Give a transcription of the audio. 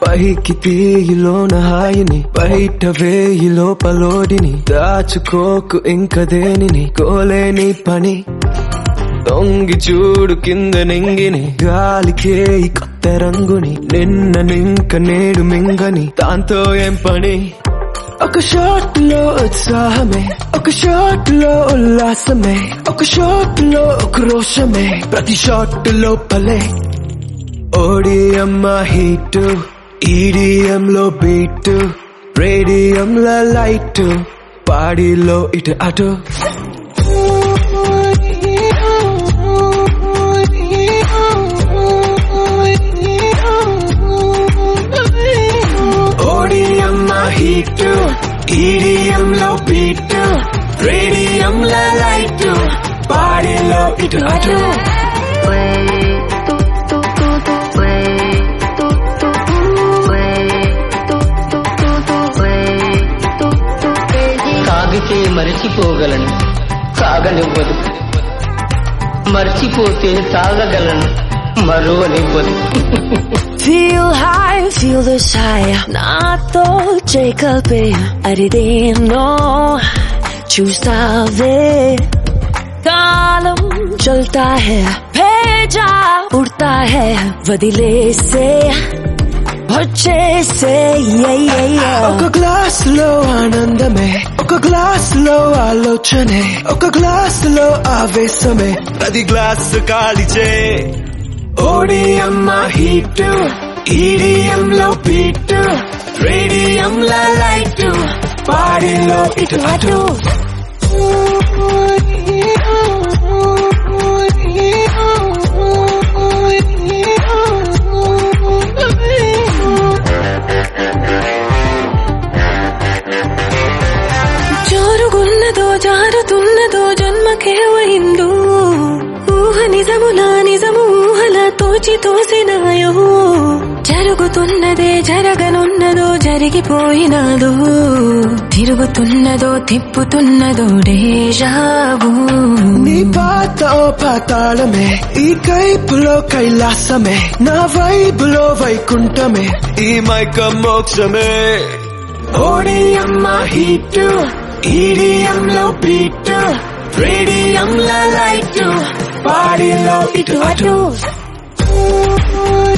పైకి తీయిలోన హాయిని బయట వేయి లోపలోడిని దాచుకోకు ఇంక దేనిని కోలేని పని తొంగి చూడు కింద నింగిని గాలికే ఈ కొత్త రంగుని నిన్న నింక నేడు మింగని దాంతో ఏం పని ఒక షాట్ లో ఉత్సాహమే ఒక షాట్ లో ఉల్లాసమే ఒక షాట్ లో ఒక రోషమే ప్రతి షాట్ లోపలే ఓడిఎం హీట్ ఈడిఎం లో బీట్ రేడియం లో లైట్ పాడిలో ఇటు అటు ఓడిఎం హీట్ ఈడిఎం లో బీట్ రేడియం లో లైట్ పాడిలో ఇటు అటు తాగితే మరిచిపోగలను తాగనివ్వదు మర్చిపోతే తాగగలను మరువనివ్వదు Feel high, feel the high నాతో చేకల్పే అరిదేనో చూస్తావే కాలం చల్తా है भेजा उड़ता है వదిలేసే వచ్చేసే yeah, yeah, yeah. ఒక గ్లాస్ లో ఆనందమే ఒక గ్లాస్ లో ఆలోచనే ఒక గ్లాస్ లో ఆవేశమే ప్రతి గ్లాస్ కాలిచే ఓడిఎం హీట్ ఈడిఎం లో బీట్ రేడియం లో లైట్ పాడిలో ఇటు అటు జోరుగున్నదో జారుతున్నదో జన్మకే అయిందో ఊహ నిజములా నిజము ఊహలా తోచి తోసినాయో జరుగుతున్నదే జరగనున్నదో జరిగిపోయినాదో తిరుగుతున్నదో తిప్పుతున్నదో డేజావు నీ పాత ఓ పాతాళమే ఈ కైపులో కైలాసమే నా వైపులో వైకుంఠమే ఈ మైక మోక్షమే ఓడిఎం హీట్ ఈడిఎం లో బీట్ రేడియం లో లైట్ పాడిలో ఇటు అటు